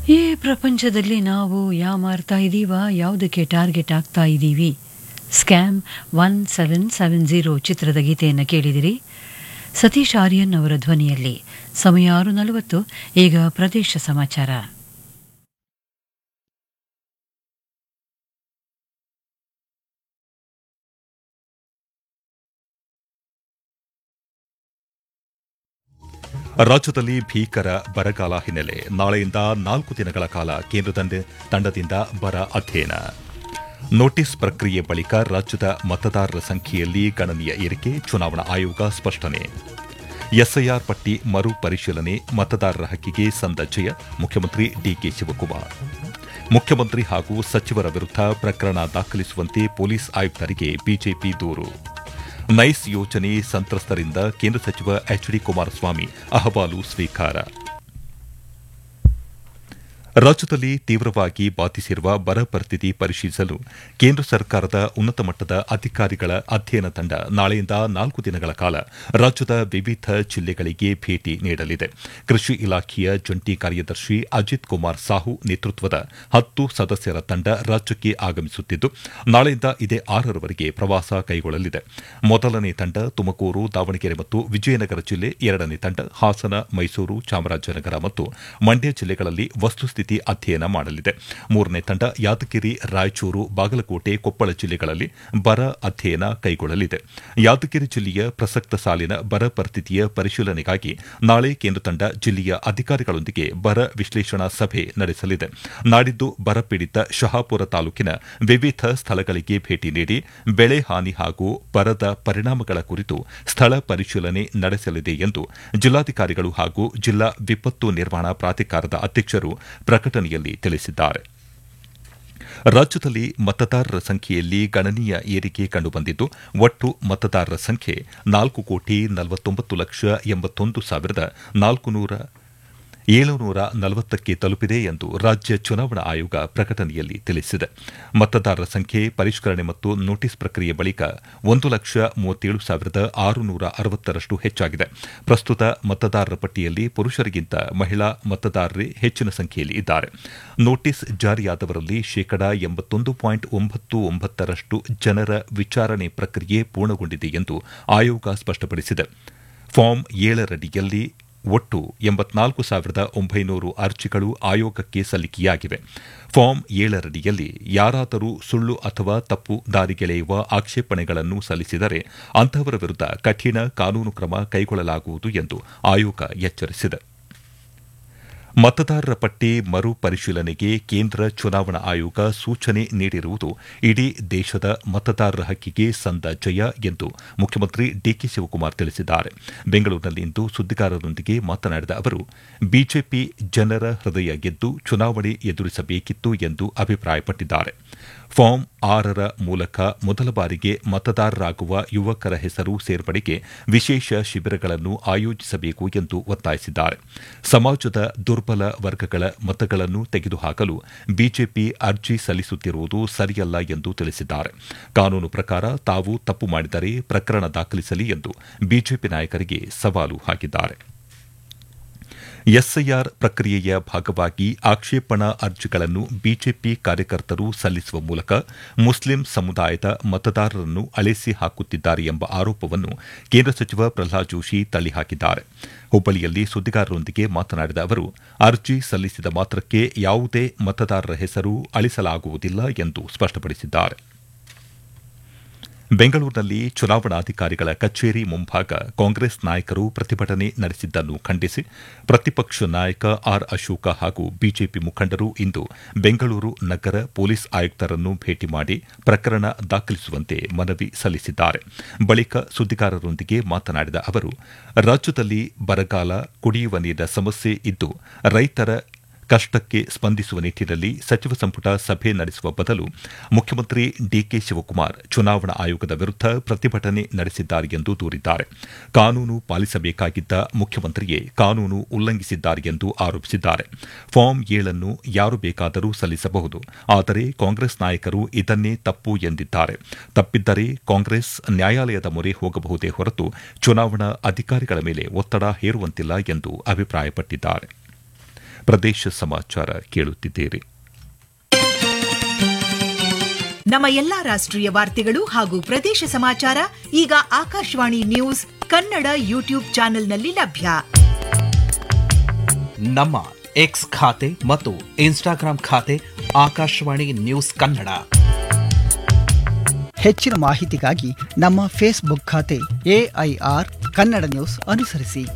ಈ ಪ್ರಪಂಚದಲ್ಲಿ ನಾವು ಯಾಮಾರ್ತಾ ಇದ್ದೀವ ಯಾವುದಕ್ಕೆ ಟಾರ್ಗೆಟ್ ಆಗ್ತಾ ಇದ್ದೀವಿ scam one seven seven zero ಚಿತ್ರದ ಗೀತೆಯನ್ನು ಕೇಳಿದಿರಿ ಸತೀಶ್ ಆರ್ಯನ್ ಅವರ ಧ್ವನಿಯಲ್ಲಿ ಸಮಯ ಆರು ನಲವತ್ತು ಈಗ ಪ್ರದೇಶ ಸಮಾಚಾರ ರಾಜ್ಯದಲ್ಲಿ ಭೀಕರ ಬರಗಾಲ ಹಿನ್ನೆಲೆ ನಾಳೆಯಿಂದ ನಾಲ್ಕು ದಿನಗಳ ಕಾಲ ಕೇಂದ್ರ ತಂಡ- ತಂಡದಿಂದ ಬರ ಅಧ್ಯಯನ ನೋಟಿಸ್ ಪ್ರಕ್ರಿಯೆ ಬಳಿಕ ರಾಜ್ಯದ ಮತದಾರರ ಸಂಖ್ಯೆಯಲ್ಲಿ ಗಣನೀಯ ಏರಿಕೆ ಚುನಾವಣಾ ಆಯೋಗ ಸ್ಪಷ್ಟನೆ ಎಸ್ಐಆರ್ ಪಟ್ಟಿ ಮರು ಪರಿಶೀಲನೆ ಮತದಾರರ ಹಕ್ಕಿಗೆ ಸಂದ ಜಯ ಮುಖ್ಯಮಂತ್ರಿ ಡಿಕೆ ಶಿವಕುಮಾರ್ ಮುಖ್ಯಮಂತ್ರಿ ಹಾಗೂ ಸಚಿವರ ವಿರುದ್ಧ ಪ್ರಕರಣ ದಾಖಲಿಸುವಂತೆ ಪೊಲೀಸ್ ಆಯುಕ್ತರಿಗೆ ಬಿಜೆಪಿ ದೂರು ನೈಸ್ ಯೋಜನೆ ಸಂತ್ರಸ್ತರಿಂದ ಕೇಂದ್ರ ಸಚಿವ ಎಚ್ ಡಿ ಕುಮಾರಸ್ವಾಮಿ ಅಹವಾಲು ಸ್ವೀಕಾರ ರಾಜ್ಯದಲ್ಲಿ ತೀವ್ರವಾಗಿ ಬಾಧಿಸಿರುವ ಬರ ಪರಿಸ್ಥಿತಿ ಪರಿಶೀಲಿಸಲು ಕೇಂದ್ರ ಸರ್ಕಾರದ ಉನ್ನತ ಮಟ್ಟದ ಅಧಿಕಾರಿಗಳ ಅಧ್ಯಯನ ತಂಡ ನಾಳೆಯಿಂದ ನಾಲ್ಕು ದಿನಗಳ ಕಾಲ ರಾಜ್ಯದ ವಿವಿಧ ಜಿಲ್ಲೆಗಳಿಗೆ ಭೇಟಿ ನೀಡಲಿದೆ ಕೃಷಿ ಇಲಾಖೆಯ ಜಂಟಿ ಕಾರ್ಯದರ್ಶಿ ಅಜಿತ್ ಕುಮಾರ್ ಸಾಹು ನೇತೃತ್ವದ ಹತ್ತು ಸದಸ್ಯರ ತಂಡ ರಾಜ್ಯಕ್ಕೆ ಆಗಮಿಸುತ್ತಿದ್ದು ನಾಳೆಯಿಂದ ಇದೇ ಆರರವರೆಗೆ ಪ್ರವಾಸ ಕೈಗೊಳ್ಳಲಿದೆ ಮೊದಲನೇ ತಂಡ ತುಮಕೂರು ದಾವಣಗೆರೆ ಮತ್ತು ವಿಜಯನಗರ ಜಿಲ್ಲೆ ಎರಡನೇ ತಂಡ ಹಾಸನ ಮೈಸೂರು ಚಾಮರಾಜನಗರ ಮತ್ತು ಮಂಡ್ಯ ಜಿಲ್ಲೆಗಳಲ್ಲಿ ವಸ್ತುಸ್ಥಿತಿ ಅಧ್ಯಯನ ಮಾಡಲಿದೆ ಮೂರನೇ ತಂಡ ಯಾದಗಿರಿ ರಾಯಚೂರು ಬಾಗಲಕೋಟೆ ಕೊಪ್ಪಳ ಜಿಲ್ಲೆಗಳಲ್ಲಿ ಬರ ಅಧ್ಯಯನ ಕೈಗೊಳ್ಳಲಿದೆ ಯಾದಗಿರಿ ಜಿಲ್ಲೆಯ ಪ್ರಸಕ್ತ ಸಾಲಿನ ಬರ ಪರಿಸ್ಥಿತಿಯ ಪರಿಶೀಲನೆಗಾಗಿ ನಾಳೆ ಕೇಂದ್ರ ತಂಡ ಜಿಲ್ಲೆಯ ಅಧಿಕಾರಿಗಳೊಂದಿಗೆ ಬರ ವಿಶ್ಲೇಷಣಾ ಸಭೆ ನಡೆಸಲಿದೆ ನಾಡಿದ್ದು ಬರಪೀಡಿತ ಶಹಾಪುರ ತಾಲೂಕಿನ ವಿವಿಧ ಸ್ಥಳಗಳಿಗೆ ಭೇಟಿ ನೀಡಿ ಬೆಳೆ ಹಾನಿ ಹಾಗೂ ಬರದ ಪರಿಣಾಮಗಳ ಕುರಿತು ಸ್ಥಳ ಪರಿಶೀಲನೆ ನಡೆಸಲಿದೆ ಎಂದು ಜಿಲ್ಲಾಧಿಕಾರಿಗಳು ಹಾಗೂ ಜಿಲ್ಲಾ ವಿಪತ್ತು ನಿರ್ವಹಣಾ ಪ್ರಾಧಿಕಾರದ ಅಧ್ಯಕ್ಷರು ಪ್ರಕಟಣೆಯಲ್ಲಿ ತಿಳಿಸಿದ್ದಾರೆ ರಾಜ್ಯದಲ್ಲಿ ಮತದಾರರ ಸಂಖ್ಯೆಯಲ್ಲಿ ಗಣನೀಯ ಏರಿಕೆ ಕಂಡುಬಂದಿದ್ದು ಒಟ್ಟು ಮತದಾರರ ಸಂಖ್ಯೆ ನಾಲ್ಕು ಕೋಟಿ ನಲವತ್ತೊಂಬತ್ತು ಲಕ್ಷ ಎಂಬತ್ತೊಂದು ಸಾವಿರದ ನಾಲ್ಕುನೂರ ಏಳುನೂರ ನಲವತ್ತಕ್ಕೆ ತಲುಪಿದೆ ಎಂದು ರಾಜ್ಯ ಚುನಾವಣಾ ಆಯೋಗ ಪ್ರಕಟಣೆಯಲ್ಲಿ ತಿಳಿಸಿದೆ ಮತದಾರರ ಸಂಖ್ಯೆ ಪರಿಷ್ಕರಣೆ ಮತ್ತು ನೋಟಿಸ್ ಪ್ರಕ್ರಿಯೆ ಬಳಿಕ ಒಂದು ಲಕ್ಷ ಮೂವತ್ತೇಳು ಸಾವಿರದ ಆರುನೂರ ಅರವತ್ತರಷ್ಟು ಹೆಚ್ಚಾಗಿದೆ ಪ್ರಸ್ತುತ ಮತದಾರರ ಪಟ್ಟಿಯಲ್ಲಿ ಪುರುಷರಿಗಿಂತ ಮಹಿಳಾ ಮತದಾರರೇ ಹೆಚ್ಚಿನ ಸಂಖ್ಯೆಯಲ್ಲಿ ಇದ್ದಾರೆ ನೋಟಿಸ್ ಜಾರಿಯಾದವರಲ್ಲಿ ಶೇಕಡಾ ಎಂಬತ್ತೊಂದು ಪಾಯಿಂಟ್ ಒಂಬತ್ತು ಒಂಬತ್ತರಷ್ಟು ಜನರ ವಿಚಾರಣೆ ಪ್ರಕ್ರಿಯೆ ಪೂರ್ಣಗೊಂಡಿದೆ ಎಂದು ಆಯೋಗ ಸ್ಪಷ್ಟಪಡಿಸಿದೆ ಫಾರ್ಮ್ ಏಳರಡಿಯಲ್ಲಿ ಒಟ್ಟು ಎಂಬತ್ನಾಲ್ಕು ಸಾವಿರದ ಒಂಬೈನೂರು ಅರ್ಜಿಗಳು ಆಯೋಗಕ್ಕೆ ಸಲ್ಲಿಕೆಯಾಗಿವೆ ಫಾರ್ಮ್ ಏಳರಡಿಯಲ್ಲಿ ಯಾರಾದರೂ ಸುಳ್ಳು ಅಥವಾ ತಪ್ಪು ದಾರಿಗೆಳೆಯುವ ಆಕ್ಷೇಪಣೆಗಳನ್ನು ಸಲ್ಲಿಸಿದರೆ ಅಂತಹವರ ವಿರುದ್ಧ ಕಠಿಣ ಕಾನೂನು ಕ್ರಮ ಕೈಗೊಳ್ಳಲಾಗುವುದು ಎಂದು ಆಯೋಗ ಎಚ್ಚರಿಸಿದೆ ಮತದಾರರ ಪಟ್ಟಿ ಮರು ಪರಿಶೀಲನೆಗೆ ಕೇಂದ್ರ ಚುನಾವಣಾ ಆಯೋಗ ಸೂಚನೆ ನೀಡಿರುವುದು ಇಡೀ ದೇಶದ ಮತದಾರರ ಹಕ್ಕಿಗೆ ಸಂದ ಜಯ ಎಂದು ಮುಖ್ಯಮಂತ್ರಿ ಡಿಕೆ ಶಿವಕುಮಾರ್ ತಿಳಿಸಿದ್ದಾರೆ ಬೆಂಗಳೂರಿನಲ್ಲಿಂದು ಸುದ್ದಿಗಾರರೊಂದಿಗೆ ಮಾತನಾಡಿದ ಅವರು ಬಿಜೆಪಿ ಜನರ ಹೃದಯ ಗೆದ್ದು ಚುನಾವಣೆ ಎದುರಿಸಬೇಕಿತ್ತು ಎಂದು ಅಭಿಪ್ರಾಯಪಟ್ಟಿದ್ದಾರೆ ಫಾರ್ಮ್ ಆರರ ಮೂಲಕ ಮೊದಲ ಬಾರಿಗೆ ಮತದಾರರಾಗುವ ಯುವಕರ ಹೆಸರು ಸೇರ್ಪಡೆಗೆ ವಿಶೇಷ ಶಿಬಿರಗಳನ್ನು ಆಯೋಜಿಸಬೇಕು ಎಂದು ಒತ್ತಾಯಿಸಿದ್ದಾರೆ ಸಮಾಜದ ದುರ್ಬಲ ವರ್ಗಗಳ ಮತಗಳನ್ನು ತೆಗೆದುಹಾಕಲು ಬಿಜೆಪಿ ಅರ್ಜಿ ಸಲ್ಲಿಸುತ್ತಿರುವುದು ಸರಿಯಲ್ಲ ಎಂದು ತಿಳಿಸಿದ್ದಾರೆ ಕಾನೂನು ಪ್ರಕಾರ ತಾವು ತಪ್ಪು ಮಾಡಿದರೆ ಪ್ರಕರಣ ದಾಖಲಿಸಲಿ ಎಂದು ಬಿಜೆಪಿ ನಾಯಕರಿಗೆ ಸವಾಲು ಹಾಕಿದ್ದಾರೆ ಎಸ್ಐಆರ್ ಪ್ರಕ್ರಿಯೆಯ ಭಾಗವಾಗಿ ಆಕ್ಷೇಪಣಾ ಅರ್ಜಿಗಳನ್ನು ಬಿಜೆಪಿ ಕಾರ್ಯಕರ್ತರು ಸಲ್ಲಿಸುವ ಮೂಲಕ ಮುಸ್ಲಿಂ ಸಮುದಾಯದ ಮತದಾರರನ್ನು ಅಳಿಸಿ ಹಾಕುತ್ತಿದ್ದಾರೆ ಎಂಬ ಆರೋಪವನ್ನು ಕೇಂದ್ರ ಸಚಿವ ಪ್ರಹ್ಲಾದ್ ಜೋಶಿ ತಳ್ಳಿಹಾಕಿದ್ದಾರೆ ಹುಬ್ಬಳ್ಳಿಯಲ್ಲಿ ಸುದ್ದಿಗಾರರೊಂದಿಗೆ ಮಾತನಾಡಿದ ಅವರು ಅರ್ಜಿ ಸಲ್ಲಿಸಿದ ಮಾತ್ರಕ್ಕೆ ಯಾವುದೇ ಮತದಾರರ ಹೆಸರು ಅಳಿಸಲಾಗುವುದಿಲ್ಲ ಎಂದು ಸ್ಪಷ್ಟಪಡಿಸಿದ್ದಾರೆ ಬೆಂಗಳೂರಿನಲ್ಲಿ ಚುನಾವಣಾಧಿಕಾರಿಗಳ ಕಚೇರಿ ಮುಂಭಾಗ ಕಾಂಗ್ರೆಸ್ ನಾಯಕರು ಪ್ರತಿಭಟನೆ ನಡೆಸಿದ್ದನ್ನು ಖಂಡಿಸಿ ಪ್ರತಿಪಕ್ಷ ನಾಯಕ ಆರ್ ಅಶೋಕ ಹಾಗೂ ಬಿಜೆಪಿ ಮುಖಂಡರು ಇಂದು ಬೆಂಗಳೂರು ನಗರ ಪೊಲೀಸ್ ಆಯುಕ್ತರನ್ನು ಭೇಟಿ ಮಾಡಿ ಪ್ರಕರಣ ದಾಖಲಿಸುವಂತೆ ಮನವಿ ಸಲ್ಲಿಸಿದ್ದಾರೆ ಬಳಿಕ ಸುದ್ದಿಗಾರರೊಂದಿಗೆ ಮಾತನಾಡಿದ ಅವರು ರಾಜ್ಯದಲ್ಲಿ ಬರಗಾಲ ಕುಡಿಯುವ ನೀರಿನ ಸಮಸ್ಯೆ ಇದ್ದು ರೈತರ ಕಷ್ಟಕ್ಕೆ ಸ್ಪಂದಿಸುವ ನಿಟ್ಟಿನಲ್ಲಿ ಸಚಿವ ಸಂಪುಟ ಸಭೆ ನಡೆಸುವ ಬದಲು ಮುಖ್ಯಮಂತ್ರಿ ಡಿಕೆ ಶಿವಕುಮಾರ್ ಚುನಾವಣಾ ಆಯೋಗದ ವಿರುದ್ಧ ಪ್ರತಿಭಟನೆ ನಡೆಸಿದ್ದಾರೆ ಎಂದು ದೂರಿದ್ದಾರೆ ಕಾನೂನು ಪಾಲಿಸಬೇಕಾಗಿದ್ದ ಮುಖ್ಯಮಂತ್ರಿಯೇ ಕಾನೂನು ಉಲ್ಲಂಘಿಸಿದ್ದಾರೆ ಎಂದು ಆರೋಪಿಸಿದ್ದಾರೆ ಫಾರ್ಮ್ ಏಳನ್ನು ಯಾರು ಬೇಕಾದರೂ ಸಲ್ಲಿಸಬಹುದು ಆದರೆ ಕಾಂಗ್ರೆಸ್ ನಾಯಕರು ಇದನ್ನೇ ತಪ್ಪು ಎಂದಿದ್ದಾರೆ ತಪ್ಪಿದ್ದರೆ ಕಾಂಗ್ರೆಸ್ ನ್ಯಾಯಾಲಯದ ಮೊರೆ ಹೋಗಬಹುದೇ ಹೊರತು ಚುನಾವಣಾ ಅಧಿಕಾರಿಗಳ ಮೇಲೆ ಒತ್ತಡ ಹೇರುವಂತಿಲ್ಲ ಎಂದು ಅಭಿಪ್ರಾಯಪಟ್ಟಿದ್ದಾರೆ ಪ್ರದೇಶ ಸಮಾಚಾರ ಕೇಳುತ್ತಿದ್ದೀರಿ ನಮ್ಮ ಎಲ್ಲಾ ರಾಷ್ಟ್ರೀಯ ವಾರ್ತೆಗಳು ಹಾಗೂ ಪ್ರದೇಶ ಸಮಾಚಾರ ಈಗ ಆಕಾಶವಾಣಿ ನ್ಯೂಸ್ ಕನ್ನಡ ಯೂಟ್ಯೂಬ್ ಚಾನೆಲ್ನಲ್ಲಿ ಲಭ್ಯ ನಮ್ಮ ಎಕ್ಸ್ ಖಾತೆ ಮತ್ತು ಇನ್ಸ್ಟಾಗ್ರಾಂ ಖಾತೆ ಆಕಾಶವಾಣಿ ನ್ಯೂಸ್ ಕನ್ನಡ ಹೆಚ್ಚಿನ ಮಾಹಿತಿಗಾಗಿ ನಮ್ಮ ಫೇಸ್ಬುಕ್ ಖಾತೆ ಎಐಆರ್ ಕನ್ನಡ ನ್ಯೂಸ್ ಅನುಸರಿಸಿ